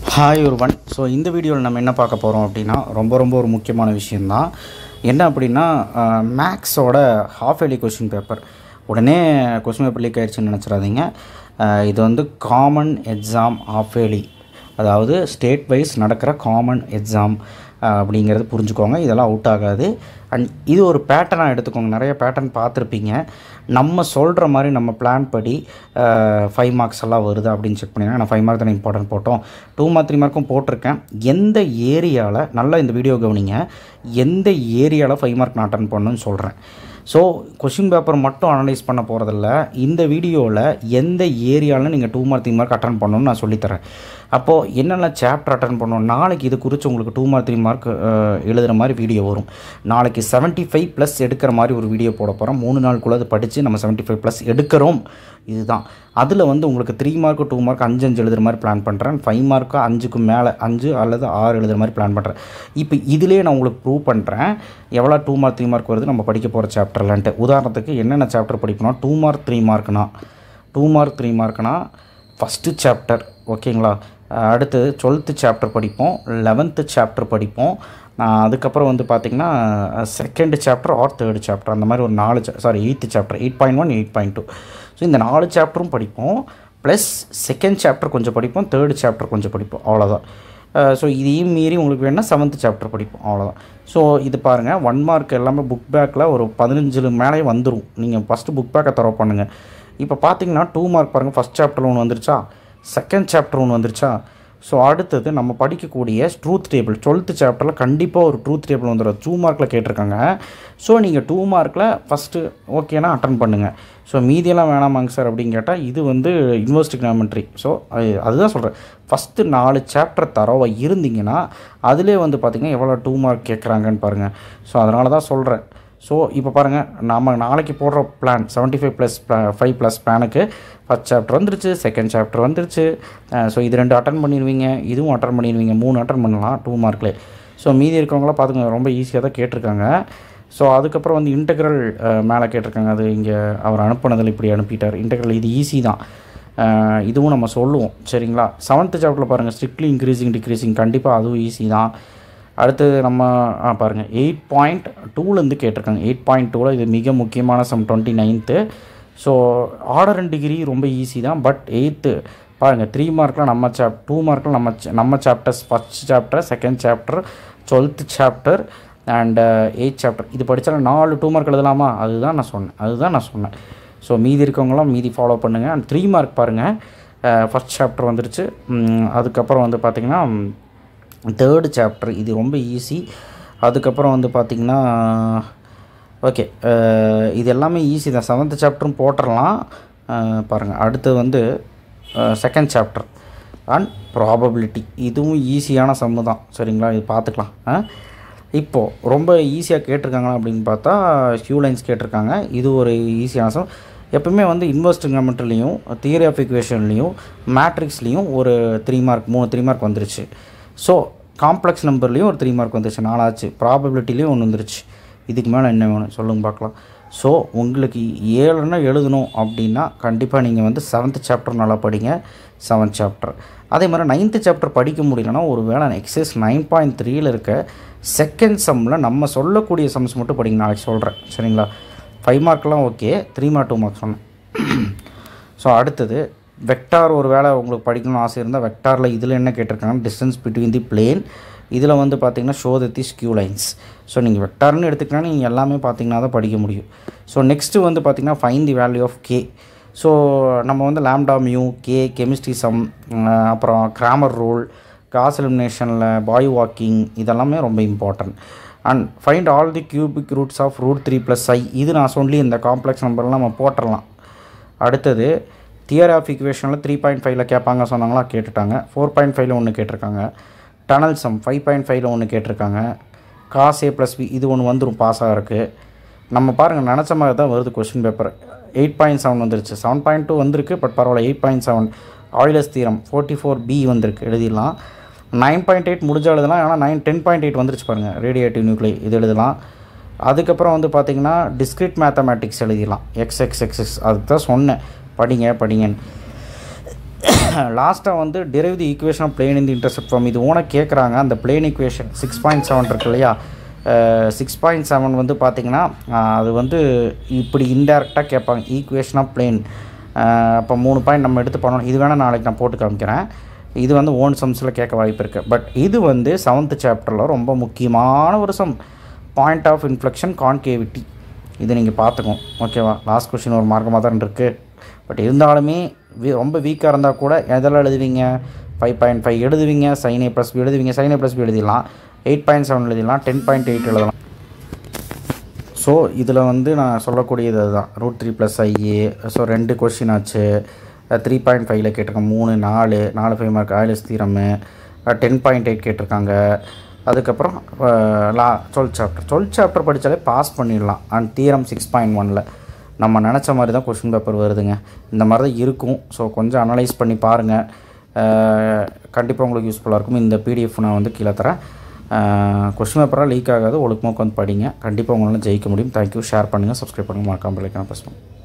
Hi ஒருவன் so இந்த வீடியோவில் நம்ம என்ன பார்க்க போகிறோம் அப்படின்னா ரொம்ப ரொம்ப ஒரு முக்கியமான விஷயந்தான் என்ன அப்படின்னா மேக்ஸோட ஹாஃப் எலி கொஷின் பேப்பர் உடனே கொஷின் பேப்பர் லீக் ஆயிடுச்சுன்னு நினச்சிடாதீங்க அஹ், இது வந்து காமன் எக்ஸாம் ஹாஃப் எலி அதாவது ஸ்டேட் வைஸ் நடக்கிற காமன் எக்ஸாம் அப்படிங்கிறது புரிஞ்சுக்கோங்க இதெல்லாம் அவுட் ஆகாது அண்ட் இது ஒரு பேட்டர்னாக எடுத்துக்கோங்க நிறைய பேட்டர்ன் பார்த்துருப்பீங்க நம்ம சொல்கிற மாதிரி நம்ம பிளான் படி ஃபைவ் மார்க்ஸ் எல்லாம் வருது அப்படின்னு செக் பண்ணிங்கன்னா நான் ஃபைவ் மார்க் தானே இம்பார்ட்டன்ட் போட்டோம் டூ மார்க் த்ரீ மார்க்கும் போட்டிருக்கேன் எந்த ஏரியாவில் நல்லா இந்த வீடியோ கவனிங்க எந்த ஏரியாவில் ஃபைவ் மார்க் நான் அட்டன் பண்ணணும்னு சொல்கிறேன் ஸோ கொஷின் பேப்பர் மட்டும் அனலைஸ் பண்ண போகிறதில்ல இந்த வீடியோவில் எந்த ஏரியாவில் நீங்கள் two mark three mark attend பண்ணணும்னு நான் சொல்லித்தரேன் அப்போது என்னென்ன சாப்டர் அட்டன் பண்ணணும் நாளைக்கு இது குறித்து உங்களுக்கு டூ மார்க் த்ரீ மார்க் எழுதுகிற மாதிரி வீடியோ வரும் நாளைக்கு செவன்ட்டி ஃபைவ் ப்ளஸ் எடுக்கிற மாதிரி ஒரு வீடியோ போட போகிறோம் மூணு நாளுக்குள்ளே அது படித்து நம்ம செவன்ட்டி ஃபைவ் ப்ளஸ் எடுக்கிறோம் இதுதான் அதில் வந்து உங்களுக்கு த்ரீ மார்க்கு டூ மார்க் அஞ்சு அஞ்சு எழுதுகிற மாதிரி பிளான் பண்ணுறேன் ஃபைவ் மார்க்கு அஞ்சுக்கு மேலே அஞ்சு அல்லது ஆறு எழுதுகிற மாதிரி பிளான் பண்ணுறேன் இப்போ இதிலே நான் உங்களுக்கு ப்ரூவ் பண்ணுறேன் எவ்வளோ டூ மார்க் த்ரீ மார்க் வருது நம்ம படிக்க போகிற சாப்டர்லன்ட்டு உதாரணத்துக்கு என்னென்ன சாப்டர் படிக்கணும் டூ மார்க் த்ரீ மார்க்னா டூ மார்க் த்ரீ மார்க்னா ஃபஸ்ட்டு சாப்டர் ஓகேங்களா அஹ் அடுத்தது டுவெல்த்து சாப்டர் படிப்போம் லெவன்த்து சாப்டர் படிப்போம் அஹ் அதுக்கப்புறம் வந்து பார்த்திங்கன்னா second chapter or third chapter அந்த மாதிரி ஒரு நாலு sorry eighth chapter eight point one eight point two so இந்த நாலு சாப்டரும் படிப்போம் ப்ளஸ் செகண்ட் சாப்டர் கொஞ்சம் படிப்போம் தேர்ட் சாப்டர் கொஞ்சம் படிப்போம் அவ்வளோதான் ஸோ இதையும் மீறி உங்களுக்கு வேணால் செவன்த் சாப்டர் படிப்போம் அவ்வளோதான் ஸோ இது பாருங்கள் ஒன் மார்க் எல்லாமே புக் பேக்கில் ஒரு பதினஞ்சு மேலே வந்துடும் நீங்கள் ஃபஸ்ட்டு புக் பேக்கை தரவு பண்ணுங்கள் இப்போ பார்த்தீங்கன்னா டூ மார்க் பாருங்கள் ஃபஸ்ட் சாப்டர் ஒன்று வந்துருச்சா செகண்ட் சாப்டர் ஒன்று வந்துருச்சா ஸோ அடுத்தது நம்ம படிக்கக்கூடிய ட்ரூத் டேபிள் டுவெல்த்து சாப்டரில் கண்டிப்பாக ஒரு ட்ரூத் டேபிள் வந்துடும் டூ மார்க்கில் கேட்டிருக்காங்க ஸோ நீங்கள் டூ மார்க்கில் ஃபஸ்ட்டு ஓகேனா அட்டன் பண்ணுங்கள் ஸோ மீதியெல்லாம் வேணாமாங்க சார் அப்படின்னு கேட்டால் இது வந்து இன்வெஸ்டிகினாமெண்ட்ரி ஸோ அதுதான் சொல்கிறேன் ஃபஸ்ட்டு நாலு சாப்டர் தரவை இருந்தீங்கன்னா அதிலே வந்து பார்த்திங்கன்னா எவ்வளோ டூ மார்க் கேட்குறாங்கன்னு பாருங்கள் ஸோ அதனால தான் சொல்கிறேன் ஸோ இப்போ பாருங்கள் நாம் நாளைக்கு போடுற plan seventy five plus five plus பிளானுக்கு ஃபஸ்ட் சாப்டர் வந்துருச்சு செகண்ட் சாப்டர் வந்துருச்சு ஸோ இது ரெண்டு அட்டன் பண்ணிடுவீங்க இதுவும் அட்டன் பண்ணிடுவீங்க மூணு அட்டன் பண்ணலாம் டூ மார்க்லேயே ஸோ மீதி இருக்கவங்களாம் பார்த்துக்கோங்க ரொம்ப ஈஸியாக தான் கேட்டிருக்காங்க ஸோ அதுக்கப்புறம் வந்து இன்டெக்ரல் மேலே கேட்டிருக்காங்க அது இங்கே அவர் அனுப்புனதில் இப்படி அனுப்பிட்டார் இன்டெக்ரல் இது ஈஸி தான் அஹ் இதுவும் நம்ம சொல்லுவோம் சரிங்களா செவன்த்து சாப்டரில் பாருங்கள் ஸ்ட்ரிக்ட்லி இன்க்ரீசிங் டிக்ரீசிங் கண்டிப்பாக அதுவும் ஈஸி தான் அடுத்து நம்ம ஆ பாருங்கள் எயிட் பாயிண்ட் டூலேருந்து கேட்டிருக்காங்க எயிட் பாயிண்ட் டூவில் இது மிக முக்கியமான sum twenty ninth so order and degree ரொம்ப ஈஸி தான் பட் எயித்து பாருங்கள் த்ரீ மார்க்கில் நம்ம சாப் டூ மார்க்கில் நம்ம cha- நம்ம chapters first chapter second chapter twelfth chapter and eight chapter இது படித்தாலும் நாலு டூ மார்க் எழுதலாமா அதுதான் நான் சொன்னேன் அதுதான் நான் சொன்னேன் ஸோ மீதி இருக்கவங்களாம் மீதி ஃபாலோ பண்ணுங்கள் அண்ட் த்ரீ மார்க் பாருங்கள் ஃபஸ்ட் சாப்டர் வந்துருச்சு ம், அதுக்கப்புறம் வந்து பார்த்திங்கன்னா தேர்டு சாப்டர் இது ரொம்ப ஈஸி அதுக்கப்புறம் வந்து பார்த்திங்கன்னா ஓகே இது எல்லாமே ஈஸி தான் செவன்த் சாப்டரும் போட்டுடலாம் பாருங்கள் அடுத்து வந்து செகண்ட் சாப்டர் அண்ட் ப்ராபபிலிட்டி இதுவும் ஈஸியான சம்மு தான் சரிங்களா இது பார்த்துக்கலாம் ஆ? இப்போது ரொம்ப ஈஸியாக கேட்டிருக்காங்களா அப்படின்னு பார்த்தா ஹியூ லைன்ஸ் கேட்டிருக்காங்க இது ஒரு ஈஸியான சம் எப்பவுமே வந்து இன்வெஸ்டிங்கமெண்ட்லேயும் தியரி ஆஃப் இக்குவேஷன்லேயும் மேட்ரிக்ஸ்லேயும் ஒரு த்ரீ மார்க் மூணு த்ரீ மார்க் வந்துருச்சு ஸோ காம்ப்ளெக்ஸ் நம்பர்லேயும் ஒரு த்ரீ மார்க் வந்துருச்சு நாலாச்சு ப்ராபபிலிட்டிலையும் ஒன்று வந்துருச்சு இதுக்கு மேலே என்ன வேணும் சொல்லுங்க பார்க்கலாம் ஸோ உங்களுக்கு ஏழுன்னா எழுதணும் அப்படின்னா கண்டிப்பாக நீங்கள் வந்து செவன்த் சாப்டர் நல்லா படிங்க செவன்த் சாப்டர் அதே மாதிரி நைன்த்து சாப்டர் படிக்க முடியலன்னா ஒரு வேளை எக்ஸைஸ் நைன் பாயிண்ட் த்ரீயில் இருக்க செகண்ட் சம்மில் நம்ம சொல்லக்கூடிய சம்ஸ் மட்டும் படிங்க நாளைக்கு சொல்கிறேன் சரிங்களா ஃபைவ் மார்க்லாம் okay three mark two mark சொன்னேன் ஸோ அடுத்தது வெக்டார் ஒரு வேளை உங்களுக்கு படிக்கணும்னு ஆசை இருந்தால் வெக்டாரில் இதில் என்ன கேட்டிருக்காங்க டிஸ்டன்ஸ் பிட்வீன் தி பிளேன் இதில் வந்து பார்த்தீங்கன்னா show the skew lines so நீங்கள் வெக்டார்னு எடுத்துக்கிட்டா நீங்கள் எல்லாமே பார்த்தீங்கன்னா தான் படிக்க முடியும் ஸோ நெக்ஸ்ட்டு வந்து பார்த்தீங்கன்னா find the value of k so நம்ம வந்து lambda mu k chemistry sum அப்புறம் கிராமர் ரூல் காஸ் எலிமினேஷனில் பாய் வாக்கிங் இதெல்லாமே ரொம்ப important and find all the cubic roots of root three plus i இது நான் சொல்லி இந்த காம்ப்ளெக்ஸ் நம்பர்லாம் நம்ம போட்டுடலாம் அடுத்தது தியரி ஆஃப் இக்குவேஷனில் த்ரீ பாயிண்ட் ஃபைவ்ல கேட்பாங்க சொன்னாங்களா கேட்டுட்டாங்க ஃபோர் பாயிண்ட் ஃபைவ்ல ஒன்று கேட்டிருக்காங்க டனல் சம் ஃபைவ் பாயிண்ட் ஃபைவ்ல ஒன்று கேட்டிருக்காங்க காஸ் ஏ ப்ளஸ் பி இது ஒன்று வந்துடும் பாஸ் ஆகிறதுக்கு நம்ம பாருங்கள் நினச்ச மாதிரி தான் வருது question paper eight point seven வந்துருச்சு செவன் பாயிண்ட் டூ வந்திருக்கு பட் பரவாயில்ல eight point seven Euler's theorem forty four B வந்திருக்கு எழுதிடலாம் நைன் பாயிண்ட் எயிட் முடிஞ்சா எழுதலாம் ஆனால் நைன் டென் பாயிண்ட் எயிட் வந்துருச்சு பாருங்கள் ரேடியேட்டிவ் நியூக்ளை இது எழுதலாம் அதுக்கப்புறம் வந்து பார்த்திங்கன்னா டிஸ்கிரிட் மேத்தமேட்டிக்ஸ் எழுதிடலாம் எக்ஸ் எக்ஸ் எக்ஸ் எக்ஸ் அதுக்கு தான் சொன்னேன் படிங்க படிங்கன்னு லாஸ்ட்டாக வந்து derive the equation of plane இந்த இன்டர்செப்ட் ஃபார்ம் இது ஓன கேட்குறாங்க அந்த plane equation six point seven இருக்கு இல்லையா சிக்ஸ் பாயிண்ட் செவன் வந்து பார்த்திங்கன்னா அது வந்து இப்படி இன்டெரக்டாக கேட்பாங்க ஈக்குவேஷன் ஆஃப் பிளேன் அப்போ மூணு பாயிண்ட் நம்ம எடுத்து பண்ணணும் இது வேணால் நாளைக்கு நான் போட்டு காமிக்கிறேன் இது வந்து ஓன் சம்ஸில் கேட்க வாய்ப்பு இருக்குது பட் இது வந்து செவன்த் சாப்டரில் ரொம்ப முக்கியமான ஒரு sum point of inflection concavity இது நீங்கள் பார்த்துக்கோம் ஓகேவா லாஸ்ட் கொஷின் ஒரு மார்க்கமாக தான் இருக்குது பட் இருந்தாலுமே வீ ரொம்ப வீக்காக இருந்தால் கூட எதெல்லாம் எழுதுவீங்க ஃபைவ் பாயிண்ட் ஃபைவ் எழுதுவீங்க சைன் ஏ ப்ளஸ் பி எழுதுவீங்க சைன் ஏ ப்ளஸ் பி எழுதிடலாம் எயிட் பாயிண்ட் செவன் எழுதிடலாம் டென் பாயிண்ட் எயிட் எழுதலாம் ஸோ இதில் வந்து நான் சொல்லக்கூடியது அதுதான் root three plus i a so ரெண்டு கொஷின் ஆச்சு த்ரீ பாயிண்ட் ஃபைவ்ல கேட்டிருக்கேன் மூணு நாலு நாலு five mark Euler's theorem ten point eight கேட்டிருக்காங்க அதுக்கப்புறம் லா டுவெல்த் சாப்டர் டுவெல்த் சாப்டர் படித்தாலே பாஸ் பண்ணிடலாம் அண்ட் தீரம் சிக்ஸ் பாயிண்ட் ஒனில் நம்ம நினச்ச மாதிரி தான் கொஷின் பேப்பர் வருதுங்க இந்த மாதிரி தான் இருக்கும் ஸோ கொஞ்சம் அனலைஸ் பண்ணி பாருங்கள் கண்டிப்பாக உங்களுக்கு யூஸ்ஃபுல்லாக இருக்கும் இந்த பிடிஎஃப் நான் வந்து கீழே தரேன் கொஷின் பேப்பராக லீக் ஆகாது ஒழுக்கமாக உட்காந்து படிங்க கண்டிப்பாக உங்களால் ஜெயிக்க முடியும் தேங்க்யூ ஷேர் பண்ணுங்கள் சப்ஸ்கிரைப் பண்ணுங்கள் மறக்காமல் லைக்கான ப்ரெஸ் பண்ணுங்கள்